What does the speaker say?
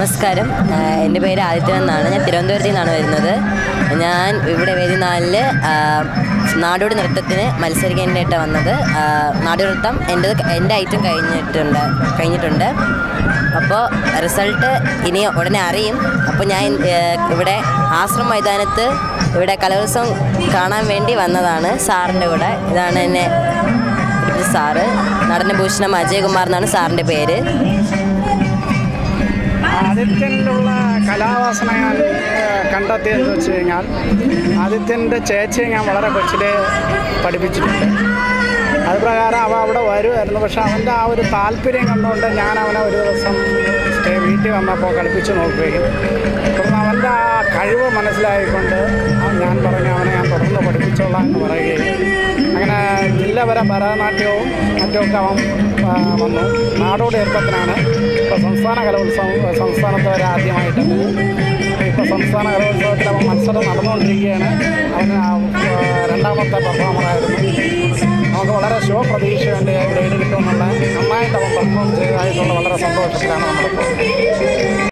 നമസ്കാരം ആ, എൻ്റെ പേര് ആദിത്യൻ എന്നാണ് ഞാൻ തിരുവനന്തപുരത്ത് നിന്നാണ് വരുന്നത് ഞാൻ ഇവിടെ വേദി നാലില് ആ, നാടോടി നൃത്തത്തിന് മത്സരിക്കാനായിട്ട് വന്നത് ആ, നാടോടി നൃത്തം എൻ്റെ എൻ്റെ ഐറ്റം കഴിഞ്ഞിട്ടുണ്ട് കഴിഞ്ഞിട്ടുണ്ട് അപ്പോൾ റിസൾട്ട് ഇനി ഉടനെ അറിയും അപ്പോൾ ഞാൻ ഏ, ഇവിടെ ആശ്രമ മൈതാനത്ത് ഇവിടെ കലോത്സവം കാണാൻ വേണ്ടി വന്നതാണ് സാറിൻ്റെ കൂടെ ഇതാണ് എന്നെ പഠിപ്പിച്ച സാറ് നടനഭൂഷണം അജയകുമാർ എന്നാണ് സാറിൻ്റെ പേര് ആദിത്യനിലുള്ള കലാവാസന ഞാൻ ഏഹ്, കണ്ടെത്തിയെന്ന് വെച്ച് കഴിഞ്ഞാൽ ആദിത്യൻ്റെ ചേച്ചിയെ ഞാൻ വളരെ കൊച്ചിലെ പഠിപ്പിച്ചിട്ടുണ്ട് അത് പ്രകാരം അവ അവിടെ വരുമായിരുന്നു പക്ഷെ അവൻ്റെ ആ ഒരു താല്പര്യം കണ്ടുകൊണ്ട് ഞാൻ അവനെ ഒരു ദിവസം സ്റ്റേ വീട്ടിൽ വന്നപ്പോൾ കളിപ്പിച്ച് നോക്കുകയും തുടർന്ന് അവൻ്റെ ആ കഴിവ് മനസ്സിലായിക്കൊണ്ട് ആ ഞാൻ പറഞ്ഞു അവനെ ഞാൻ തുടർന്ന് പഠിപ്പിച്ചോളാം എന്ന് പറയുകയും അങ്ങനെ ജില്ല വരെ ഭരതനാട്യവും മറ്റുമൊക്കെ അവൻ ആ, വന്നു നാടോടി നൃത്തത്തിനാണ് ഇപ്പോൾ സംസ്ഥാന കലോത്സവം സംസ്ഥാനത്ത് വരെ ആദ്യമായിട്ട് ഇപ്പോൾ സംസ്ഥാന കലോത്സവത്തിൽ അവൻ മത്സരം നടന്നുകൊണ്ടിരിക്കുകയാണ് അവന് ആ, ആ, രണ്ടാമത്തെ പെർഫോമറായിരുന്നു നമുക്ക് വളരെ ശുഭപ്രതീക്ഷയുണ്ട് ഗ്രേഡ് കിട്ടുമെന്നുള്ള നന്നായിട്ട് അവൻ പെർഫോം ചെയ്തതായിട്ടുള്ള വളരെ സന്തോഷത്തിലാണ് നമ്മളിപ്പോൾ